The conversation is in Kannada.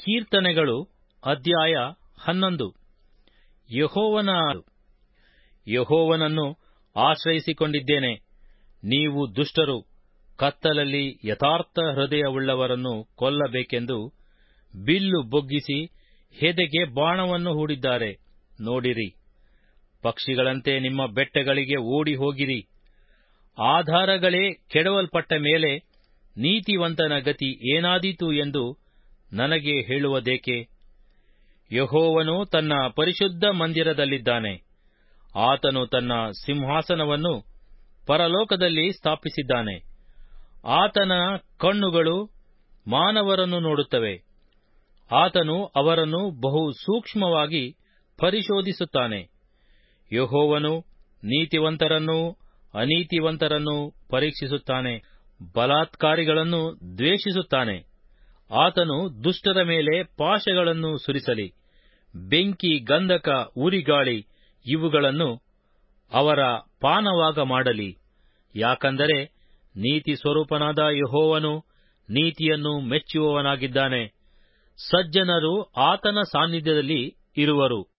ಕೀರ್ತನೆಗಳು ಅಧ್ಯಾಯ ಹನ್ನೊಂದು ಯಹೋವನ ಯಹೋವನನ್ನು ಆಶ್ರಯಿಸಿಕೊಂಡಿದ್ದೇನೆ ನೀವು ದುಷ್ಟರು ಕತ್ತಲಲ್ಲಿ ಯಥಾರ್ಥ ಹೃದಯವುಳ್ಳವರನ್ನು ಕೊಲ್ಲಬೇಕೆಂದು ಬಿಲ್ಲು ಬೊಗ್ಗಿಸಿ ಹೆದೆಗೆ ಬಾಣವನ್ನು ಹೂಡಿದ್ದಾರೆ ನೋಡಿರಿ ಪಕ್ಷಿಗಳಂತೆ ನಿಮ್ಮ ಬೆಟ್ಟಗಳಿಗೆ ಓಡಿ ಹೋಗಿರಿ ಆಧಾರಗಳೇ ಕೆಡವಲ್ಪಟ್ಟ ಮೇಲೆ ನೀತಿವಂತನ ಗತಿ ಏನಾದೀತು ಎಂದು ನನಗೆ ಹೇಳುವುದೇಕೆ ಯಹೋವನು ತನ್ನ ಪರಿಶುದ್ಧ ಮಂದಿರದಲ್ಲಿದ್ದಾನೆ ಆತನು ತನ್ನ ಸಿಂಹಾಸನವನ್ನು ಪರಲೋಕದಲ್ಲಿ ಸ್ಥಾಪಿಸಿದ್ದಾನೆ ಆತನ ಕಣ್ಣುಗಳು ಮಾನವರನ್ನು ನೋಡುತ್ತವೆ ಆತನು ಅವರನ್ನು ಬಹು ಸೂಕ್ಷ್ಮವಾಗಿ ಪರಿಶೋಧಿಸುತ್ತಾನೆ ಯಹೋವನು ನೀತಿವಂತರನ್ನೂ ಅನೀತಿವಂತರನ್ನೂ ಪರೀಕ್ಷಿಸುತ್ತಾನೆ ಬಲಾತ್ಕಾರಿಗಳನ್ನು ದ್ವೇಷಿಸುತ್ತಾನೆ ಆತನು ದುಷ್ಟರ ಮೇಲೆ ಪಾಶಗಳನ್ನು ಸುರಿಸಲಿ ಬೆಂಕಿ ಗಂಧಕ ಉರಿಗಾಳಿ ಇವುಗಳನ್ನು ಅವರ ಪಾನವಾಗ ಮಾಡಲಿ ಯಾಕಂದರೆ ನೀತಿ ಸ್ವರೂಪನಾದ ಯಹೋವನು ನೀತಿಯನ್ನು ಮೆಚ್ಚುವವನಾಗಿದ್ದಾನೆ ಸಜ್ಜನರು ಆತನ ಸಾನ್ನಿಧ್ಯದಲ್ಲಿ ಇರುವರು